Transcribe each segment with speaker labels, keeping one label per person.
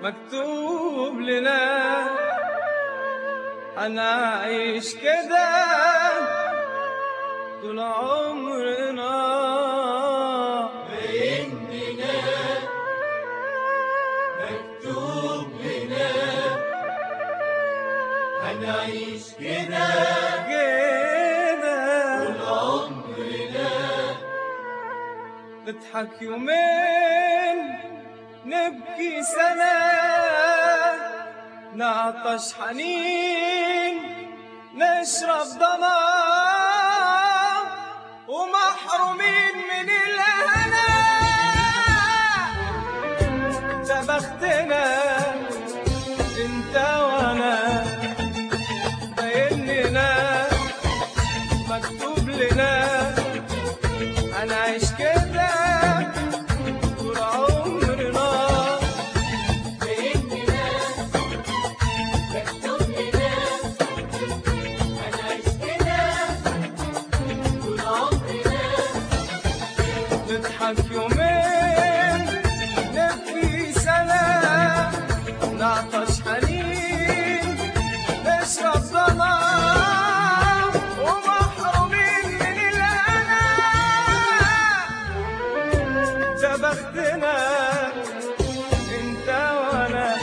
Speaker 1: مكتوب لنا هنعيش كده طول عمرنا
Speaker 2: بإننا مكتوب لنا هنعيش كده
Speaker 1: كده
Speaker 2: طول عمرنا
Speaker 1: نضحك يومين نبكي سنة نعطش حنين نشرب ضمان ومحرومين من الهنا ده بختنا انت وانا باين لنا مكتوب لنا هنعيش كده طول عمرنا
Speaker 2: بإننا مكتوب لنا هنعيش كده طول عمرنا
Speaker 1: نضحك يومين نبكي سنة نعطش حنين نشرب ظلام ومحرومين من الهنا ده بختنا انت وانا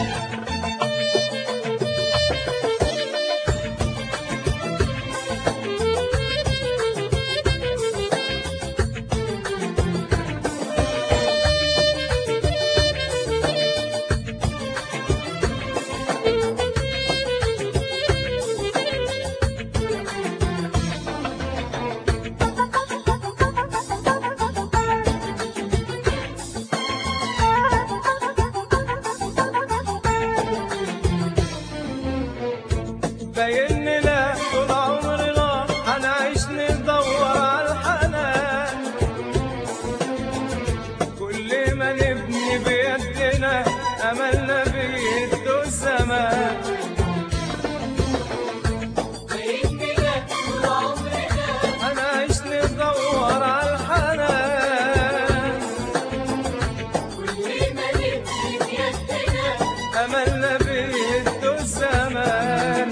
Speaker 1: باين لنا طول عمرنا هنعيش ندور على الحنان كل ما نبني بيدنا املنا بيده الزمان
Speaker 2: بإننا طول عمرنا
Speaker 1: هنعيش ندور على الحنان
Speaker 2: كل ما نبني بيدنا
Speaker 1: املنا بيده الزمان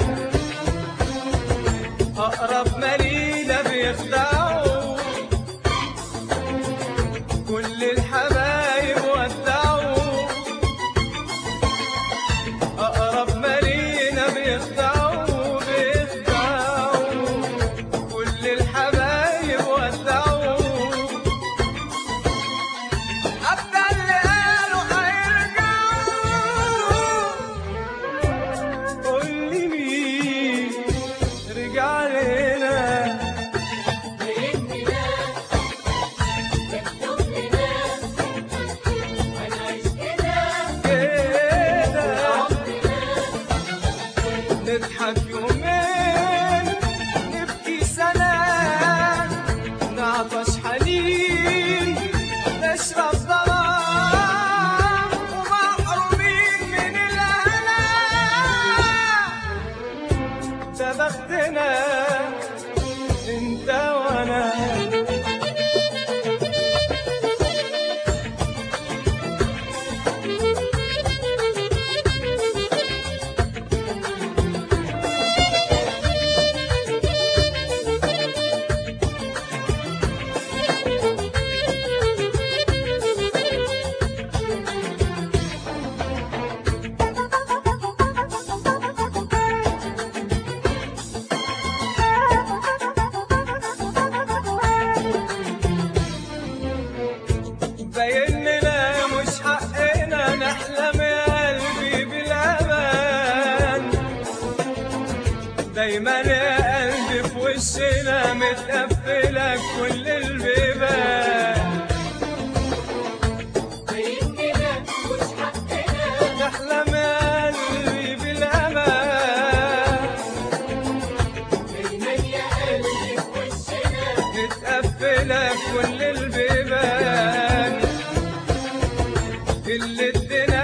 Speaker 1: اقرب مليلة بيخدعوا كل الحبايب ودعوا اقرب مليلة بيخدعوا بيخدعوا كل الحبايب ودعوا حتى اللي قالوا هيرجعوا قول لي مين رجع لنا
Speaker 2: بإننا مكتوب لنا هنعيش كده
Speaker 1: كده
Speaker 2: عمرنا
Speaker 1: نضحك يومين نبكي سنة نعطش حنين نشرب ظلام ومحرومين من الهنا ده بختنا انت وانا باين لنا مش حقنا نحلم يا قلبي بالامان دايما يا قلبي في وشنا متقفلة كل البيبان
Speaker 2: بإننا مش حقنا
Speaker 1: نحلم يا قلبي بالامان
Speaker 2: دايما يا قلبي في وشنا
Speaker 1: متقفلة كل البيبان اللي ادينا